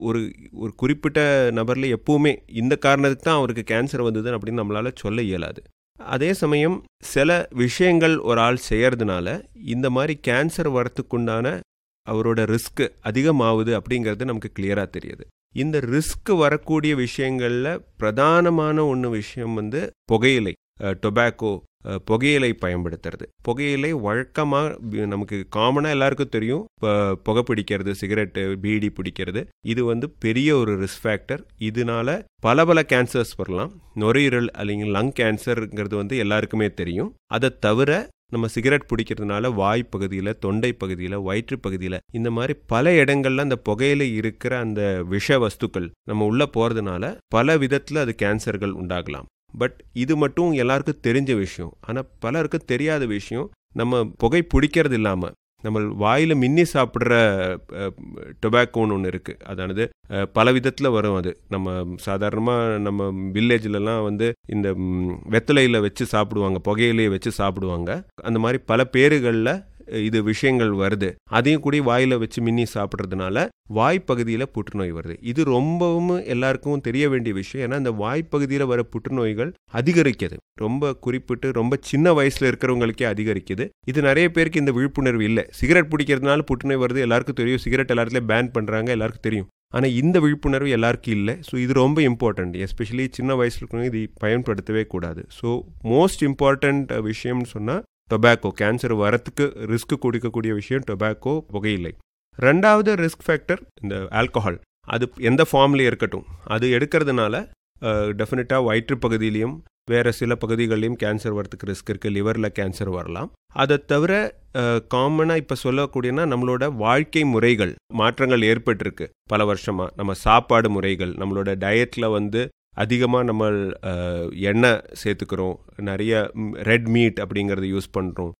ஒரு ஒரு குறிப்பிட்ட நபரில் எப்பவுமே இந்த காரணத்துக்கு தான் அவருக்கு கேன்சர் வந்தது அப்படின்னு நம்மளால் சொல்ல இயலாது அதே சமயம் சில விஷயங்கள் ஒரு ஆள் செய்யறதுனால இந்த மாதிரி கேன்சர் வரத்துக்குண்டான அவரோட ரிஸ்க் அதிகமாகுது அப்படிங்கிறது நமக்கு கிளியராக தெரியுது இந்த ரிஸ்க் வரக்கூடிய விஷயங்களில் பிரதானமான ஒன்று விஷயம் வந்து புகையிலை டொபாக்கோ புகையிலை பயன்படுத்துறது புகையிலை வழக்கமாக நமக்கு காமனாக எல்லாருக்கும் தெரியும் இப்போ புகை பிடிக்கிறது சிகரெட்டு பீடி பிடிக்கிறது இது வந்து பெரிய ஒரு ரிஸ்க் ஃபேக்டர் இதனால பல பல கேன்சர்ஸ் வரலாம் நுரையீரல் அல்லைங்க லங் கேன்சருங்கிறது வந்து எல்லாருக்குமே தெரியும் அதை தவிர நம்ம சிகரெட் பிடிக்கிறதுனால வாய் பகுதியில் தொண்டை பகுதியில் வயிற்று பகுதியில் இந்த மாதிரி பல இடங்கள்ல அந்த புகையில இருக்கிற அந்த விஷ வஸ்துக்கள் நம்ம உள்ள போறதுனால பல விதத்தில் அது கேன்சர்கள் உண்டாகலாம் பட் இது மட்டும் எல்லாருக்கும் தெரிஞ்ச விஷயம் ஆனால் பலருக்கு தெரியாத விஷயம் நம்ம புகை பிடிக்கிறது இல்லாமல் நம்ம வாயில் மின்னி சாப்பிட்ற டொபாக்கோன்னு ஒன்று இருக்குது அதானது பல விதத்தில் வரும் அது நம்ம சாதாரணமாக நம்ம வில்லேஜ்லலாம் வந்து இந்த வெத்தலையில் வச்சு சாப்பிடுவாங்க புகையிலையை வச்சு சாப்பிடுவாங்க அந்த மாதிரி பல பேருகளில் இது விஷயங்கள் வருது அதையும் கூடி வாயில் வச்சு மின்னி சாப்பிட்றதுனால வாய்ப்பகுதியில் புற்றுநோய் வருது இது ரொம்பவும் எல்லாருக்கும் தெரிய வேண்டிய விஷயம் ஏன்னா இந்த வாய்ப்பகுதியில் வர புற்றுநோய்கள் அதிகரிக்குது ரொம்ப குறிப்பிட்டு ரொம்ப சின்ன வயசில் இருக்கிறவங்களுக்கே அதிகரிக்குது இது நிறைய பேருக்கு இந்த விழிப்புணர்வு இல்லை சிகரெட் பிடிக்கிறதுனால புற்றுநோய் வருது எல்லாருக்கும் தெரியும் சிகரெட் எல்லாத்துலேயும் பேன் பண்ணுறாங்க எல்லாருக்கும் தெரியும் ஆனால் இந்த விழிப்புணர்வு எல்லாருக்கும் இல்லை ஸோ இது ரொம்ப இம்பார்ட்டண்ட் எஸ்பெஷலி சின்ன வயசில் இருக்கிறவங்க இது பயன்படுத்தவே கூடாது ஸோ மோஸ்ட் இம்பார்ட்டண்ட் விஷயம்னு சொன்னால் டொபாக்கோ கேன்சர் வரத்துக்கு ரிஸ்க் கொடுக்கக்கூடிய விஷயம் டொபாக்கோ புகையில்லை ரெண்டாவது ரிஸ்க் ஃபேக்டர் இந்த ஆல்கஹால் அது எந்த ஃபார்ம்லேயே இருக்கட்டும் அது எடுக்கிறதுனால டெஃபினட்டாக வயிற்று பகுதியிலையும் வேறு சில பகுதிகளிலையும் கேன்சர் வரத்துக்கு ரிஸ்க் இருக்குது லிவரில் கேன்சர் வரலாம் அதை தவிர காமனாக இப்போ சொல்லக்கூடியனா நம்மளோட வாழ்க்கை முறைகள் மாற்றங்கள் ஏற்பட்டிருக்கு பல வருஷமாக நம்ம சாப்பாடு முறைகள் நம்மளோட டயட்டில் வந்து அதிகமாக நம்ம எண்ணெய் சேர்த்துக்கிறோம் நிறைய ரெட் மீட் அப்படிங்கிறத யூஸ் பண்ணுறோம்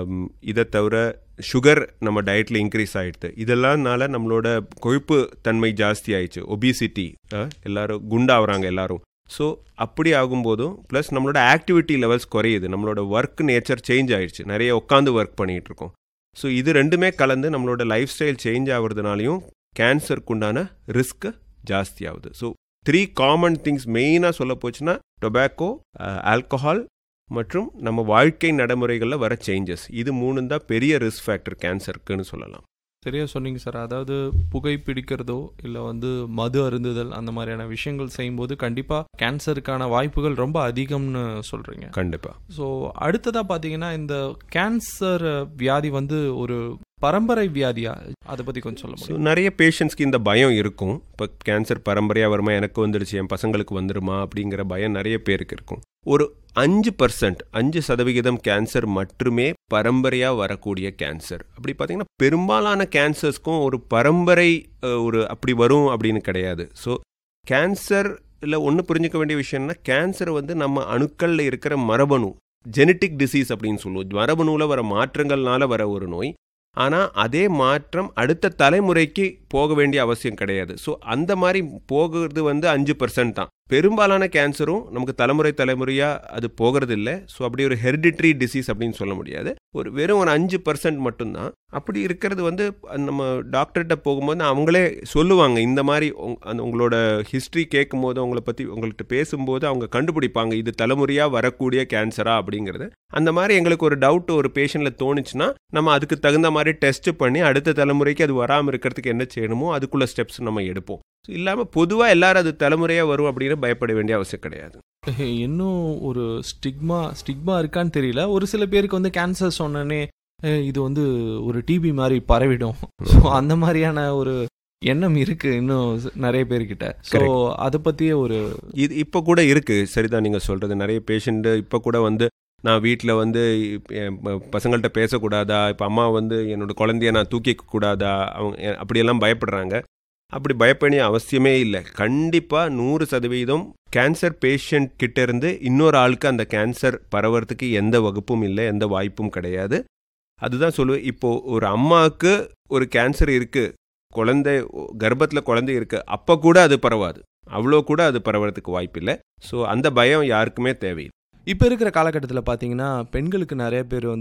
இதை தவிர சுகர் நம்ம டயட்டில் இன்க்ரீஸ் ஆகிடுது இதெல்லாம்னால நம்மளோட கொழுப்பு தன்மை ஜாஸ்தி ஆயிடுச்சு ஒபிசிட்டி எல்லாரும் குண்டாகிறாங்க எல்லாரும் ஸோ அப்படி ஆகும்போதும் ப்ளஸ் நம்மளோட ஆக்டிவிட்டி லெவல்ஸ் குறையுது நம்மளோட ஒர்க் நேச்சர் சேஞ்ச் ஆயிடுச்சு நிறைய உட்காந்து ஒர்க் பண்ணிகிட்டு இருக்கோம் ஸோ இது ரெண்டுமே கலந்து நம்மளோட லைஃப் ஸ்டைல் சேஞ்ச் ஆகுறதுனாலையும் கேன்சருக்கு உண்டான ரிஸ்க் ஜாஸ்தி ஆகுது ஸோ த்ரீ காமன் திங்ஸ் மெயினாக சொல்ல போச்சுன்னா டொபாக்கோ ஆல்கஹால் மற்றும் நம்ம வாழ்க்கை நடைமுறைகளில் வர சேஞ்சஸ் இது மூணு தான் பெரிய ரிஸ்க் ஃபேக்டர் கேன்சருக்குன்னு சொல்லலாம் சரியா சொன்னீங்க சார் அதாவது புகை பிடிக்கிறதோ இல்லை வந்து மது அருந்துதல் அந்த மாதிரியான விஷயங்கள் செய்யும்போது கண்டிப்பாக கேன்சருக்கான வாய்ப்புகள் ரொம்ப அதிகம்னு சொல்கிறீங்க கண்டிப்பாக ஸோ அடுத்ததாக பார்த்தீங்கன்னா இந்த கேன்சர் வியாதி வந்து ஒரு பரம்பரை வியாதியா அதை பற்றி கொஞ்சம் சொல்ல ஸோ நிறைய பேஷண்ட்ஸ்க்கு இந்த பயம் இருக்கும் இப்போ கேன்சர் பரம்பரையாக வருமா எனக்கு வந்துடுச்சு என் பசங்களுக்கு வந்துடுமா அப்படிங்கிற பயம் நிறைய பேருக்கு இருக்கும் ஒரு அஞ்சு பர்சன்ட் அஞ்சு சதவிகிதம் கேன்சர் மட்டுமே பரம்பரையாக வரக்கூடிய கேன்சர் அப்படி பார்த்தீங்கன்னா பெரும்பாலான கேன்சர்ஸ்க்கும் ஒரு பரம்பரை ஒரு அப்படி வரும் அப்படின்னு கிடையாது ஸோ கேன்சர் இல்லை ஒன்று புரிஞ்சுக்க வேண்டிய விஷயம்னா கேன்சர் வந்து நம்ம அணுக்களில் இருக்கிற மரபணு ஜெனட்டிக் டிசீஸ் அப்படின்னு சொல்லுவோம் மரபணுவில் வர மாற்றங்கள்னால வர ஒரு நோய் ஆனால் அதே மாற்றம் அடுத்த தலைமுறைக்கு போக வேண்டிய அவசியம் கிடையாது ஸோ அந்த மாதிரி போகிறது வந்து அஞ்சு பர்சன்ட் தான் பெரும்பாலான கேன்சரும் நமக்கு தலைமுறை தலைமுறையாக அது போகிறது இல்லை ஸோ அப்படி ஒரு ஹெரிடிட்ரி டிசீஸ் அப்படின்னு சொல்ல முடியாது ஒரு வெறும் ஒரு அஞ்சு பர்சன்ட் மட்டும்தான் அப்படி இருக்கிறது வந்து நம்ம டாக்டர்கிட்ட போகும்போது அவங்களே சொல்லுவாங்க இந்த மாதிரி அந்த உங்களோட ஹிஸ்ட்ரி கேட்கும் போது உங்களை பற்றி உங்கள்கிட்ட பேசும்போது அவங்க கண்டுபிடிப்பாங்க இது தலைமுறையாக வரக்கூடிய கேன்சரா அப்படிங்கிறது அந்த மாதிரி எங்களுக்கு ஒரு டவுட் ஒரு பேஷண்ட்டில் தோணுச்சுன்னா நம்ம அதுக்கு தகுந்த மாதிரி டெஸ்ட் பண்ணி அடுத்த தலைமுறைக்கு அது வராமல் இருக்கிறதுக்கு என்ன செய்யணுமோ அதுக்குள்ள ஸ்டெப்ஸ் நம்ம எடுப்போம் இல்லாமல் பொதுவாக எல்லாரும் அது தலைமுறையாக வரும் அப்படின்னு பயப்பட வேண்டிய அவசியம் கிடையாது இன்னும் ஒரு ஸ்டிக்மா ஸ்டிக்மா இருக்கான்னு தெரியல ஒரு சில பேருக்கு வந்து கேன்சர் சொன்னோன்னே இது வந்து ஒரு டிபி மாதிரி பரவிடும் ஸோ அந்த மாதிரியான ஒரு எண்ணம் இருக்கு இன்னும் நிறைய பேர்கிட்ட ஸோ அதை பற்றியே ஒரு இது இப்போ கூட இருக்கு சரிதான் நீங்கள் சொல்றது நிறைய பேஷண்ட் இப்போ கூட வந்து நான் வீட்டில் வந்து பசங்கள்கிட்ட பேசக்கூடாதா இப்போ அம்மா வந்து என்னோட குழந்தைய நான் தூக்கிக்க கூடாதா அவங்க அப்படியெல்லாம் பயப்படுறாங்க அப்படி பயப்படிய அவசியமே இல்லை கண்டிப்பாக நூறு சதவீதம் கேன்சர் பேஷண்ட் கிட்ட இருந்து இன்னொரு ஆளுக்கு அந்த கேன்சர் பரவறதுக்கு எந்த வகுப்பும் இல்லை எந்த வாய்ப்பும் கிடையாது அதுதான் சொல்லுவேன் இப்போ ஒரு அம்மாவுக்கு ஒரு கேன்சர் இருக்கு குழந்தை கர்ப்பத்தில் குழந்தை இருக்கு அப்போ கூட அது பரவாது அவ்வளோ கூட அது பரவறதுக்கு வாய்ப்பு இல்லை ஸோ அந்த பயம் யாருக்குமே தேவையில்லை இப்போ இருக்கிற காலகட்டத்தில் பார்த்தீங்கன்னா பெண்களுக்கு நிறைய பேர் வந்து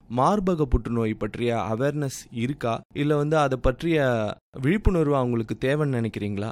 மார்பக புற்றுநோய் பற்றிய அவேர்னஸ் இருக்கா இல்லை வந்து அதை பற்றிய விழிப்புணர்வு அவங்களுக்கு தேவைன்னு நினைக்கிறீங்களா